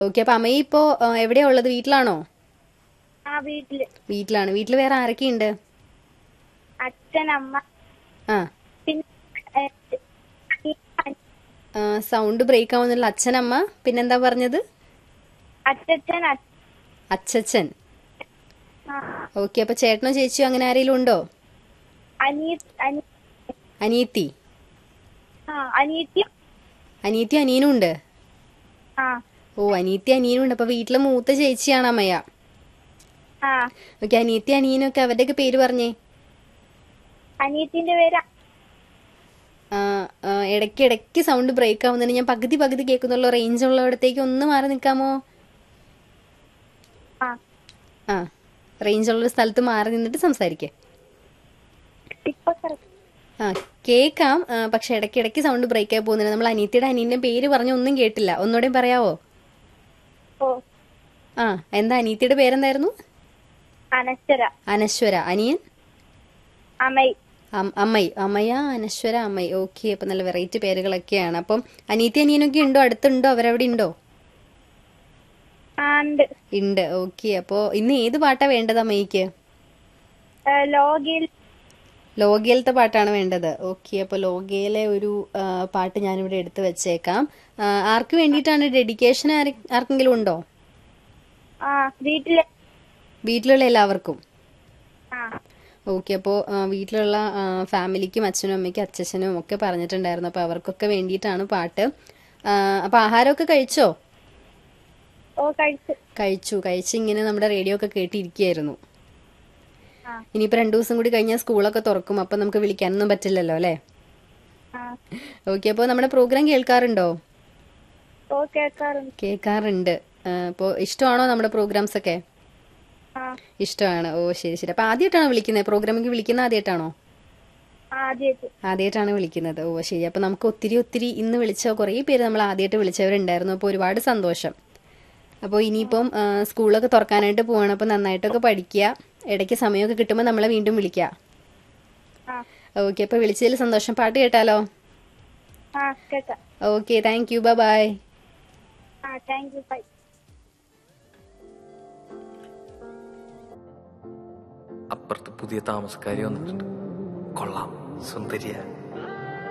Okay അപ്പൊ അമ്മയെ ഇപ്പോ ആ, എവിടെയാ ഉള്ളത് വീട്ടിലാണോ ആ വീട്ടില് വീട്ടിലാണ് വീട്ടിൽ വേറെ ആരൊക്കെയുണ്ട് അച്ഛൻ അമ്മ ആ പിന്നെ ഏ, അനിയൻ, ആ, സൗണ്ട് ബ്രേക്ക് ആവുന്നുള്ള അച്ഛനമ്മ പിന്നെന്താ പറഞ്ഞത് അച്ഛൻ അച്ഛൻ അച്ഛച്ചൻ ആ, ഓക്കെ അപ്പൊ ചേട്ടനോ ചേച്ചിയോ അങ്ങനെ ആരെങ്കിലും ഉണ്ടോ അനിയ അനി- അനിയത്തി ആ അനിയത്തി അനിയത്തി അനിയനും ഉണ്ട് ആ ഓ അനിയത്തി അനിയനും ഉണ്ട് അപ്പൊ വീട്ടിലെ മൂത്ത ചേച്ചിയാണ് അമ്മയ ആ ഓക്കെ അനിയത്തി അനിയനും ഒക്കെ അവരുടെയൊക്കെ പേര് പറഞ്ഞേ അനിയത്തിന്റെ പേര് ആ, ആ, ഇടയ്ക്ക് ഇടയ്ക്ക് സൗണ്ട് ബ്രേക്ക് ആവുന്നുണ്ട് ഞാൻ പകുതി പകുതി കേൾക്കുന്നുള്ളൂ റേഞ്ച് ഉള്ളിടത്തേക്ക് ഒന്ന് മാറി നിൽക്കാമോ ആ ആ റേഞ്ച് ഉള്ള ഒരു സ്ഥലത്ത് മാറി നിന്നിട്ട് സംസാരിക്കേ ഇപ്പൊ correct. ആ കേൾക്കാം ആ, പക്ഷെ ഇടയ്ക്ക് ഇടയ്ക്ക് സൗണ്ട് ബ്രേക്ക് ആയി പോകുന്നുണ്ട് നമ്മൾ അനിയത്തിയുടെ അനിയന്റെ പേര് പറഞ്ഞ ഒന്നും കേട്ടില്ല ഒന്നുകൂടെയും പറയാവോ ഓ ആ എന്താ അനിയത്തിയുടെ പേരെന്തായിരുന്നു അനശ്വര അനശ്വര അനിയൻ അമൈ അം- അമ്മൈ അമ്മയ അനശ്വര അമ്മൈ ഓക്കെ അപ്പൊ നല്ല വെറൈറ്റി പേരുകളൊക്കെയാണ് അപ്പം അനീത്തി അനിയനൊക്കെ ഉണ്ടോ അടുത്തുണ്ടോ അവരവിടെ ഉണ്ടോ ആ ഉണ്ട് ഉണ്ട് ഓക്കെ അപ്പോ ഇന്ന് ഏത് പാട്ടാ വേണ്ടത് അമ്മയ്ക്ക് ഏ, ലോകയിൽ ലോകയിലത്തെ പാട്ടാണ് വേണ്ടത് ഓക്കെ അപ്പൊ ലോകയിലെ ഒരു ആ, പാട്ട് ഞാനിവിടെ എടുത്തു വെച്ചേക്കാം ആ, ആർക്ക് വേണ്ടിയിട്ടാണ് ഡെഡിക്കേഷൻ ആർക്കെങ്കിലും ഉണ്ടോ ആ വീട്ടില് വീട്ടിലുള്ള എല്ലാവർക്കും ആ ഓക്കെ അപ്പോൾ വീട്ടിലുള്ള ആ, ഫാമിലിക്കും അച്ഛനും അമ്മയ്ക്കും അച്ഛനും ഒക്കെ പറഞ്ഞിട്ടുണ്ടായിരുന്നു അപ്പോൾ അവർക്കൊക്കെ വേണ്ടിയിട്ടാണ് പാട്ട് ആ, അപ്പോൾ ആഹാരമൊക്കെ കഴിച്ചോ ഓ കഴിച്ചു കഴിച്ചു കഴിച്ച് ഇങ്ങനെ നമ്മുടെ റേഡിയോ ഒക്കെ കേട്ടിരിക്കുകയായിരുന്നു ആ ഇനിയിപ്പോൾ രണ്ടു ദിവസം കൂടി കഴിഞ്ഞാൽ സ്കൂളൊക്കെ തുറക്കും അപ്പം നമുക്ക് വിളിക്കാനൊന്നും പറ്റില്ലല്ലോ അല്ലേ ആ ഓക്കെ അപ്പോൾ നമ്മുടെ പ്രോഗ്രാം കേൾക്കാറുണ്ടോ ഓ കേൾക്കാറുണ്ട് കേൾക്കാറുണ്ട് അപ്പോൾ ഇഷ്ടമാണോ നമ്മുടെ പ്രോഗ്രാംസ് ഒക്കെ ആ ഇഷ്ടമാണ് ഓ ശരി ശരി അപ്പോൾ ആദ്യമായിട്ടാണോ വിളിക്കുന്നത് പ്രോഗ്രാമിലേക്ക് വിളിക്കുന്നത് ആദ്യമായിട്ടാണോ ആദ്യമായിട്ട് ആദ്യമായിട്ടാണ് വിളിക്കുന്നത് ഓ ശരി അപ്പോൾ നമുക്ക് ഒത്തിരി ഒത്തിരി ഇന്ന് വിളിച്ച കുറേ പേര് നമ്മൾ ആദ്യമായിട്ട് വിളിച്ചവരുണ്ടായിരുന്നു അപ്പോൾ ഒരുപാട് സന്തോഷം അപ്പോൾ ഇനിയിപ്പം ആ, സ്കൂളൊക്കെ തുറക്കാനായിട്ട് പോവാണ് അപ്പോൾ നന്നായിട്ടൊക്കെ പഠിക്കുക ഇടയ്ക്ക് സമയമൊക്കെ കിട്ടുമ്പോൾ നമ്മളെ വീണ്ടും വിളിക്കുക ആ ഓക്കെ അപ്പോൾ വിളിച്ചതിൽ സന്തോഷം പാട്ട് കേട്ടാലോ ആ കേൾക്കാം okay thank you bye bye ആ താങ്ക് യു ബൈ അപ്പുറത്ത് പുതിയ താമസക്കാരി വന്നിട്ടുണ്ട് കൊള്ളാം സുന്ദരിയ